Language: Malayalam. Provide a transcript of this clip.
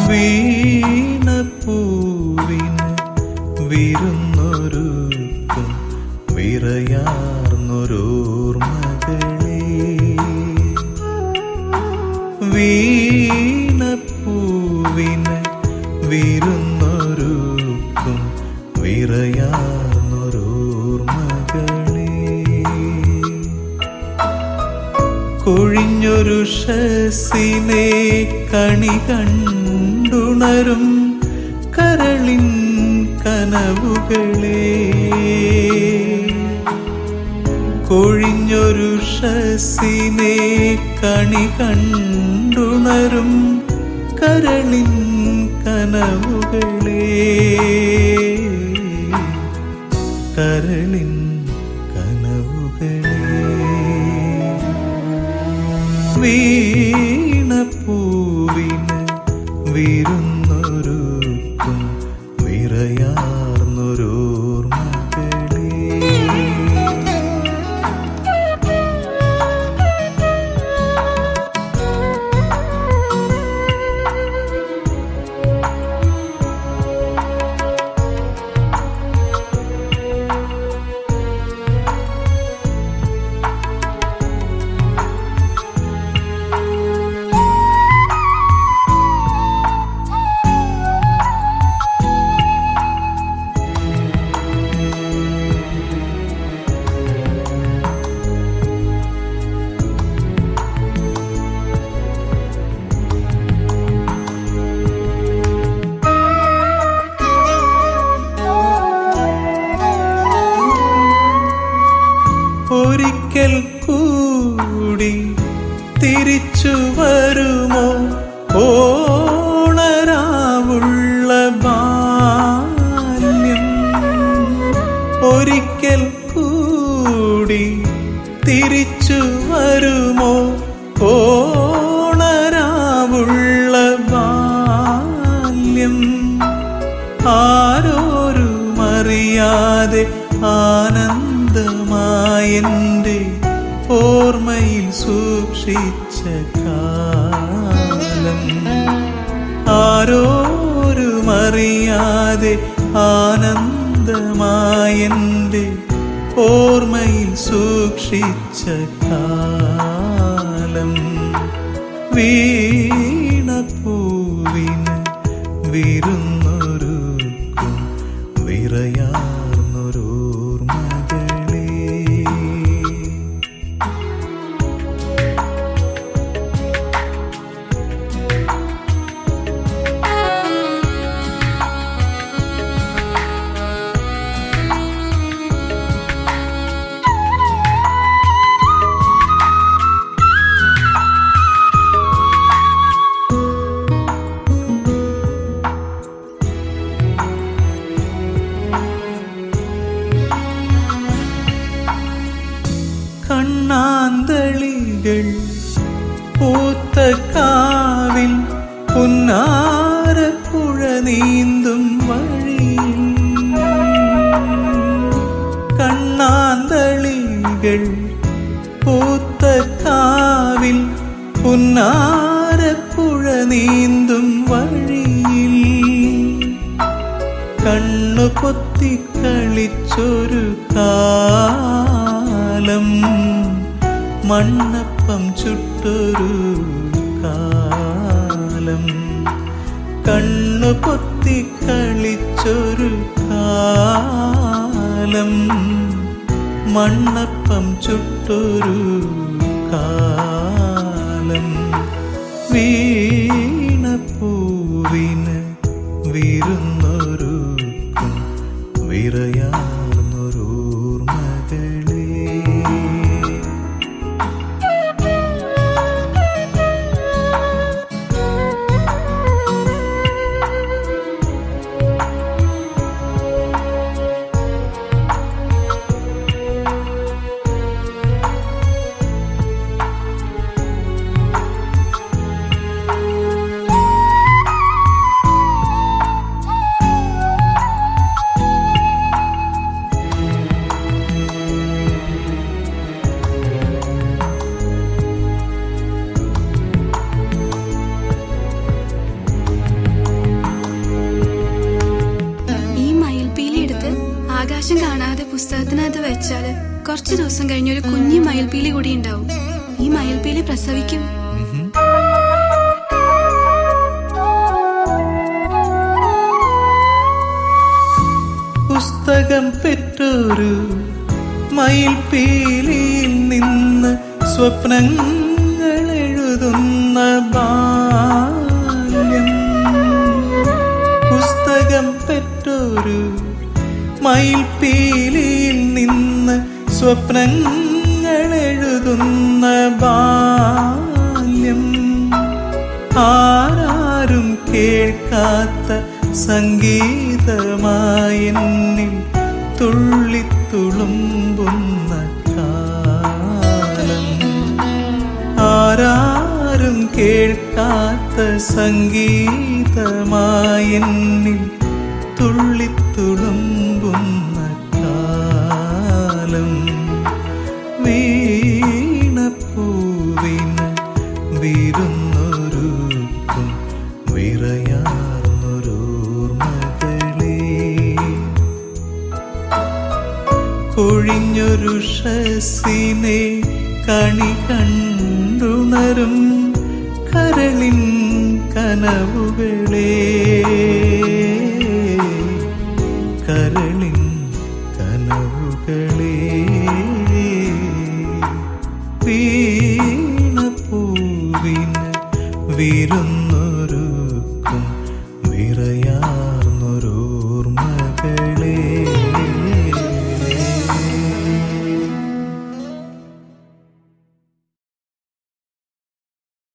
വീണപ്പൂവിന് വിരുന്നൊരുക്കും വിറയാർന്നൊരോർമ്മകളെ വീണപ്പൂവിന് വിരുന്നൊരുക്കും വിറയാർന്നൊരോർമ്മകളെ കൊഴിഞ്ഞൊരു ഷസിനെ കണി കണ്ടുണരും കരളിൻ കനവുകളെ കൊഴിഞ്ഞൊരു ഷസിനെ കണി കണ്ടുണരും കരളിൻ കനവുകളെ കരളിൻ കനവുകളെ വീണപ്പൂവിന് വിരുന്നൊരുക്കും വിറയാർന്നൊരോർമ്മകളെ ഒരിക്കൽ കൂടി തിരിച്ചു വരുമോ ഓണരാവുള്ള ബാല്യം ഒരിക്കൽ കൂടി തിരിച്ചു വരുമോ ഓണരാവുള്ള ബാല്യം ആരോരും അറിയാതെ ആനന്ദമായെൻ്റെ ഓർമ്മയിൽ സൂക്ഷിച്ച കാലം ആരോരും അറിയാതെ ആനന്ദമായെൻ്റെ ഓർമ്മയിൽ സൂക്ഷിച്ച കാലം വീണപ്പൂവിന് വിരുന്നൊരുക്കും വിറയാർന്നൊരോർമ്മകളെ കണ്ണാന്തളികൾ പൂത്ത കാവിൽ പുന്നാരപ്പുഴ നീന്തും വഴിയിൽ കണ്ണാന്തളികൾ പൂത്ത കാവിൽ പുന്നാരപ്പുഴ നീന്തും വഴിയിൽ കണ്ണു പൊത്തി കളിച്ചൊരു കാലം മണ്ണപ്പം ചുട്ടൊരു കാലം കണ്ണു പൊത്തി കളിച്ചൊരു കാലം മണ്ണപ്പം ചുട്ടൊരു കാലം വീണപ്പൂവിന് വിരുന്നൊരുക്കും വിറയാർന്നൊരോർമ്മകളെ കാണാതെ പുസ്തകത്തിനകത്ത് വെച്ചാല് കുറച്ചു ദിവസം കഴിഞ്ഞ് ഒരു കുഞ്ഞു മയിൽപീലി കൂടി ഉണ്ടാവും ഈ മയിൽപീലി പ്രസവിക്കും പുസ്തകം പെറ്റൊരു മയിൽപീലിയിൽ നിന്ന് സ്വപ്നങ്ങൾ എഴുതുന്ന ബാല്യം പുസ്തകം പെറ്റൊരു മയിൽപീലിയിൽ നിന്ന് സ്വപ്നങ്ങൾ എഴുതുന്ന ബാല്യം ആരാരും കേൾക്കാത്ത സംഗീതമായെന്നിൽ തുള്ളിത്തുളുമ്പുന്ന കാലം ആരാരും കേൾക്കാത്ത സംഗീതമായെന്നിൽ തുള്ളിത്തുളുമ്പുന്ന കാലം വീണപ്പൂവിന് വിരുന്നൊരുക്കും വിറയാർന്നൊരോർമകളേ കൊഴിഞ്ഞൊരു ഷസിനെ കണി കണ്ടുണരും കരളിൻ കനവുകളേ കരളിൻ കനവുകളേ വീണ പൂവിന് വിരുന്ന